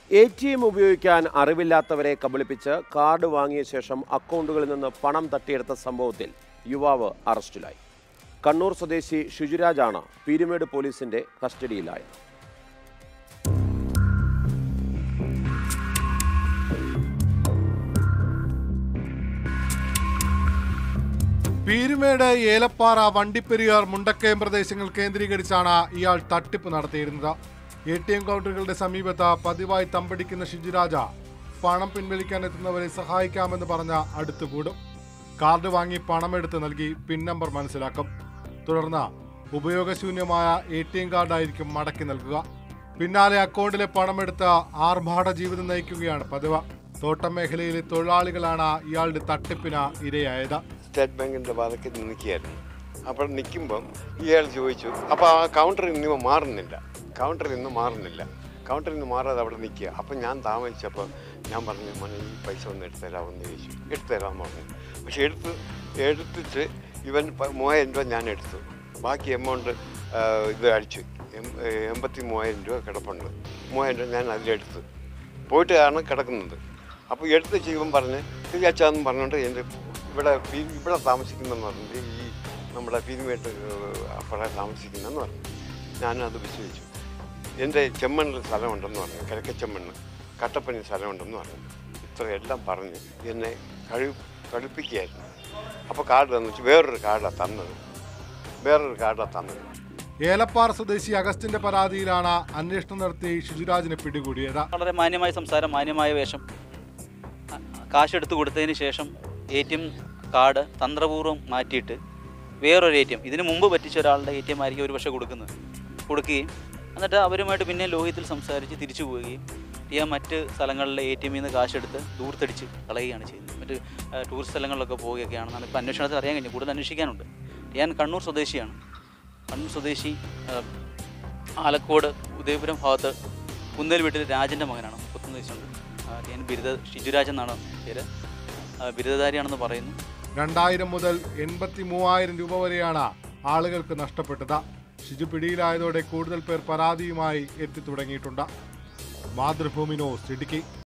A T M ഉപയോഗിക്കാൻ അറിവില്ലാത്തവരെ കബളിപ്പിച്ച് card വാങ്ങിയ ശേഷം അക്കൗണ്ടുകളിൽ നിന്ന് പണം തട്ടിയെടുത്ത സംഭവത്തിൽ യുവാവ് അറസ്റ്റിലായി കണ്ണൂർ സ്വദേശി ഷിജുരാജാണ് പീരുമേട് പോലീസിന്റെ കസ്റ്റഡിയിലായത് പീരുമേട് ഏലപ്പാറ വണ്ടിപ്പെരിയാർ മുണ്ടക്കയം പ്രദേശങ്ങൾ കേന്ദ്രീകരിച്ചാണ് ഇയാൾ തട്ടിപ്പ് നടത്തിയിരുന്നത് എ ടി എം കൗണ്ടറുകളുടെ സമീപത്ത് പതിവായി തമ്പടിക്കുന്ന ഷിജുരാജ പണം പിൻവലിക്കാൻ എത്തുന്നവരെ സഹായിക്കാമെന്ന് പറഞ്ഞ അടുത്തുകൂടും കാർഡ് വാങ്ങി പണമെടുത്ത് നൽകി പിൻ നമ്പർ മനസ്സിലാക്കും തുടർന്ന് ഉപയോഗശൂന്യമായ എ ടി എം കാർഡായിരിക്കും മടക്കി നൽകുക പിന്നാലെ അക്കൗണ്ടിലെ പണമെടുത്ത് ആർഭാട ജീവിതം നയിക്കുകയാണ് പതിവ് തോട്ടം മേഖലയിലെ തൊഴിലാളികളാണ് ഇയാളുടെ തട്ടിപ്പിന് ഇരയായത് സ്റ്റേറ്റ് ബാങ്കിൻ്റെ വാതയ്ക്ക് നിൽക്കുകയായിരുന്നു അപ്പോൾ നിൽക്കുമ്പം ഇയാൾ ചോദിച്ചു അപ്പോൾ ആ കൗണ്ടറിൽ നിന്ന് മാറുന്നില്ല കൗണ്ടറിൽ നിന്ന് മാറുന്നില്ല കൗണ്ടറിൽ നിന്ന് മാറാതെ അവിടെ നിൽക്കുക അപ്പം ഞാൻ താമസിച്ചപ്പോൾ ഞാൻ പറഞ്ഞു മോനെ ഈ പൈസ ഒന്ന് എടുത്തു തരാമെന്ന് ചോദിച്ചു എടുത്തു തരാമെന്ന് പറഞ്ഞു പക്ഷെ എടുത്ത് എടുത്തിട്ട് ഇവൻ പ- മൂവായിരം രൂപ ഞാൻ എടുത്തു ബാക്കി എമൗണ്ട് ഇത് അടിച്ചു എം- എൺപത്തി മൂവായിരം രൂപ കിടപ്പുണ്ട് മൂവായിരം രൂപ ഞാൻ അതിലെടുത്തു പോയിട്ടാണ് കിടക്കുന്നത് അപ്പോൾ എടുത്ത് ജീവൻ പറഞ്ഞ് തികച്ചാന്ന് പറഞ്ഞുകൊണ്ട് എൻ്റെ ഇവിടെ പി- ഇവിടെ താമസിക്കുന്നെന്ന് പറഞ്ഞിട്ട് ഈ നമ്മുടെ പീരുമേട്ട് അപ്പുറം താമസിക്കുന്നെന്ന് പറഞ്ഞു ഞാനത് വിശ്വസിച്ചു എൻ്റെ ചെമ്മണ്ണിൽ സ്ഥലമുണ്ടെന്ന് പറഞ്ഞു കിഴക്ക ചെമ്മണ്ണ് കട്ടപ്പനി സ്ഥലമുണ്ടെന്ന് പറഞ്ഞു ഇത്രയെല്ലാം പറഞ്ഞ് എന്നെ കഴി കളിപ്പിക്കുകയായിരുന്നു അപ്പോൾ കാർഡ് തന്നു വെച്ച് വേറൊരു കാർഡാണ് തന്നത് വേറൊരു കാർഡാണ് തന്നത് ഏലപ്പാറ സ്വദേശി അഗസ്റ്റിന്റെ പരാതിയിലാണ് അന്വേഷണം നടത്തി ഷിജുരാജിനെ പിടികൂടിയത് വളരെ മാന്യമായ സംസാരം മാന്യമായ വേഷം അ- കാശ് എടുത്തു കൊടുത്തതിന് ശേഷം എ ടി എം കാർഡ് തന്ത്രപൂർവ്വം മാറ്റിയിട്ട് വേറൊരു എ ടി എം ഇതിന് മുമ്പ് പറ്റിച്ച ഒരാളുടെ എ ടി എം ആയിരിക്കും ഒരു പക്ഷേ കൊടുക്കുന്നത് കൊടുക്കുകയും എന്നിട്ട് അവരുമായിട്ട് പിന്നെ ലോഹിത്തിൽ സംസാരിച്ച് തിരിച്ചു പോവുകയും ടിയാൻ മറ്റ് സ്ഥലങ്ങളിലെ എ ടി എമ്മിൽ നിന്ന് കാശെടുത്ത് ദൂർത്തടിച്ച് കളയുകയാണ് ചെയ്യുന്നത് മറ്റ് ആ, ടൂറിസ്റ്റ് സ്ഥലങ്ങളിലൊക്കെ പോവുകയൊക്കെയാണെന്നാണ് ഇപ്പോൾ അന്വേഷണത്തിൽ അറിയാൻ കഴിഞ്ഞു കൂടുതൽ അന്വേഷിക്കാനുണ്ട് ടിയാൻ കണ്ണൂർ സ്വദേശിയാണ് കണ്ണൂർ സ്വദേശി ആ, ആലക്കോട് ഉദയപുരം ഭാഗത്ത് കുന്നേൽ വീട്ടിൽ രാജൻ്റെ മകനാണ് മുപ്പത്തൊന്ന് വയസ്സുണ്ട് ആ, ഞാൻ ബിരുദ ഷിജുരാജ് എന്നാണ് പേര് ആ, ബിരുദധാരിയാണെന്ന് പറയുന്നു രണ്ടായിരം മുതൽ എൺപത്തി മൂവായിരം രൂപ വരെയാണ് ആളുകൾക്ക് നഷ്ടപ്പെട്ടത് ഷിജു പിടിയിലായതോടെ കൂടുതൽ പേർ പരാതിയുമായി എത്തി തുടങ്ങിയിട്ടുണ്ട് മാതൃഭൂമി ന്യൂസ് ഇടുക്കി